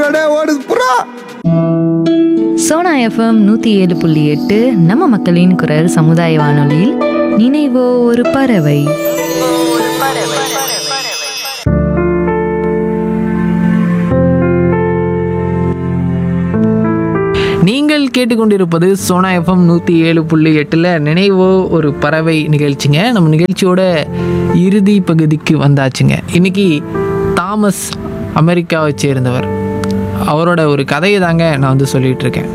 ஓடுதுடா ஓடுது புறா சோனா எஃப்எம் நூற்றி ஏழு புள்ளி எட்டு நம்ம மக்களின் குரல் சமுதாய வானொலியில் நினைவோ ஒரு பறவை நீங்கள் கேட்டுக்கொண்டிருப்பது சோனா எஃப்எம் நூற்றி ஏழு புள்ளி எட்டில் நினைவோ ஒரு பறவை நிகழ்ச்சிங்க நம்ம நிகழ்ச்சியோட இறுதி பகுதிக்கு வந்தாச்சுங்க இன்னைக்கு தாமஸ் அமெரிக்காவை சேர்ந்தவர் அவரோட ஒரு கதையை தாங்க நான் வந்து சொல்லிட்டு இருக்கேன்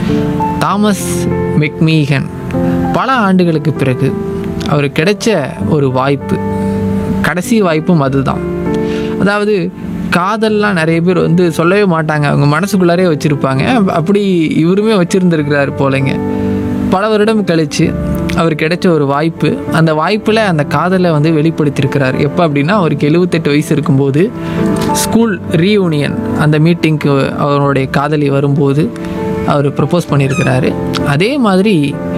தாமஸ் மெக்மீகன் பல ஆண்டுகளுக்கு பிறகு அவருக்கு கிடைச்ச ஒரு வாய்ப்பு கடைசி வாய்ப்பும் அதுதான் அதாவது காதல்லாம் நிறைய பேர் வந்து சொல்லவே மாட்டாங்க அவங்க மனசுக்குள்ளாரே வச்சுருப்பாங்க அப்படி இவருமே வச்சுருந்துருக்கிறாரு போலங்க பல வருடம் கழித்து அவர் கிடைச்ச ஒரு வாய்ப்பு அந்த வாய்ப்பில் அந்த காதலை வந்து வெளிப்படுத்தியிருக்கிறார் எப்போ அப்படின்னா அவருக்கு எழுபத்தெட்டு வயசு இருக்கும்போது ஸ்கூல் ரீயூனியன் அந்த மீட்டிங்க்கு அவருடைய காதலி வரும்போது அவர் ப்ரப்போஸ் பண்ணியிருக்கிறாரு அதே மாதிரி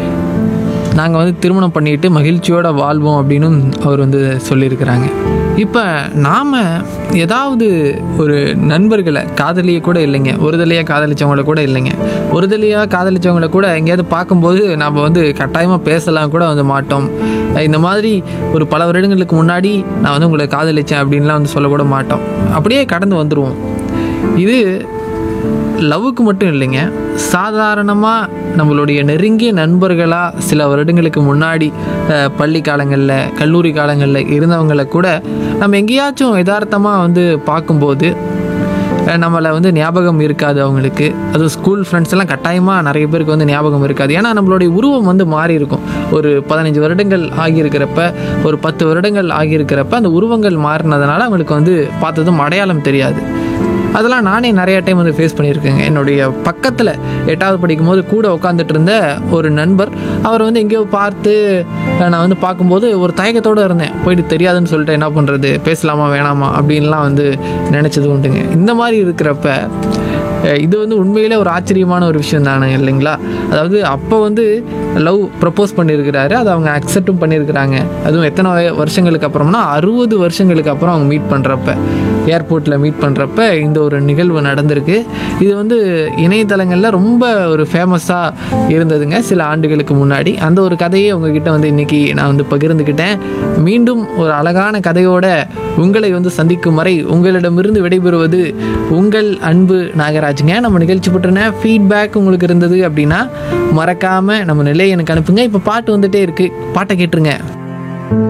நாங்கள் வந்து திருமணம் பண்ணிட்டு மகிழ்ச்சியோட வாழ்வோம் அப்படின்னு அவர் வந்து சொல்லியிருக்கிறாங்க இப்போ நாம் ஏதாவது ஒரு நண்பர்களை காதலியை கூட இல்லைங்க ஒரு தலையாக காதலிச்சவங்கள கூட இல்லைங்க ஒரு தலையாக காதலிச்சவங்கள கூட எங்கேயாவது பார்க்கும்போது நாம் வந்து கட்டாயமாக பேசலாம் கூட வந்து மாட்டோம் இந்த மாதிரி ஒரு பல வருடங்களுக்கு முன்னாடி நான் வந்து உங்களை காதலிச்சேன் அப்படின்லாம் வந்து சொல்லக்கூட மாட்டோம் அப்படியே கடந்து வந்துடுவோம் இது லவ்வுக்கு மட்டும் இல்லைங்க சாதாரணமாக நம்மளுடைய நெருங்கிய நண்பர்களாக சில வருடங்களுக்கு முன்னாடி அஹ், பள்ளி காலங்களில் கல்லூரி காலங்களில் இருந்தவங்களை கூட நம்ம எங்கேயாச்சும் யதார்த்தமாக வந்து பார்க்கும்போது அஹ், நம்மளை வந்து ஞாபகம் இருக்காது அவங்களுக்கு அதுவும் ஸ்கூல் ஃப்ரெண்ட்ஸ் எல்லாம் கட்டாயமாக நிறைய பேருக்கு வந்து ஞாபகம் இருக்காது ஏன்னா நம்மளுடைய உருவம் வந்து மாறி இருக்கும் ஒரு பதினஞ்சு வருடங்கள் ஆகியிருக்கிறப்ப ஒரு பத்து வருடங்கள் ஆகியிருக்கிறப்ப அந்த உருவங்கள் மாறினதுனால அவங்களுக்கு வந்து பார்த்ததும் அடையாளம் தெரியாது அதெல்லாம் நானே நிறைய டைம் வந்து ஃபேஸ் பண்ணியிருக்கேங்க என்னுடைய பக்கத்தில் எட்டாவது படிக்கும்போது கூட உட்காந்துட்டு இருந்த ஒரு நண்பர் அவர் வந்து எங்கேயோ பார்த்து அஹ், நான் வந்து பார்க்கும்போது ஒரு தயக்கத்தோடு இருந்தேன் போயிட்டு தெரியாதுன்னு சொல்லிட்டு என்ன பண்ணுறது பேசலாமா வேணாமா அப்படின்லாம் வந்து நினச்சது உண்டுங்க இந்த மாதிரி இருக்கிறப்ப அஹ், இது வந்து உண்மையிலே ஒரு ஆச்சரியமான ஒரு விஷயம் தானே இல்லைங்களா அதாவது அப்போ வந்து லவ் ப்ரப்போஸ் பண்ணியிருக்கிறாரு அதை அவங்க அக்செப்டும் பண்ணியிருக்கிறாங்க அதுவும் எத்தனை வய- வருஷங்களுக்கு அப்புறம்னா அறுபது வருஷங்களுக்கு அப்புறம் அவங்க மீட் பண்ணுறப்ப ஏர்போர்ட்டில் மீட் பண்ணுறப்ப இந்த ஒரு நிகழ்வு நடந்திருக்கு இது வந்து இணையதளங்களில் ரொம்ப ஒரு ஃபேமஸாக இருந்ததுங்க சில ஆண்டுகளுக்கு முன்னாடி அந்த ஒரு கதையை உங்ககிட்ட வந்து இன்னைக்கு நான் வந்து பகிர்ந்துக்கிட்டேன் மீண்டும் ஒரு அழகான கதையோட உங்களை வந்து சந்திக்கும் வரை உங்களிடமிருந்து விடைபெறுவது உங்கள் அன்பு நாகராஜுங்க நம்ம நிகழ்ச்சி பற்றின ஃபீட்பேக் உங்களுக்கு இருந்தது அப்படின்னா மறக்காமல் நம்ம நிலையை எனக்கு அனுப்புங்க இப்போ பாட்டு வந்துட்டே இருக்குது பாட்டை கேட்டுருங்க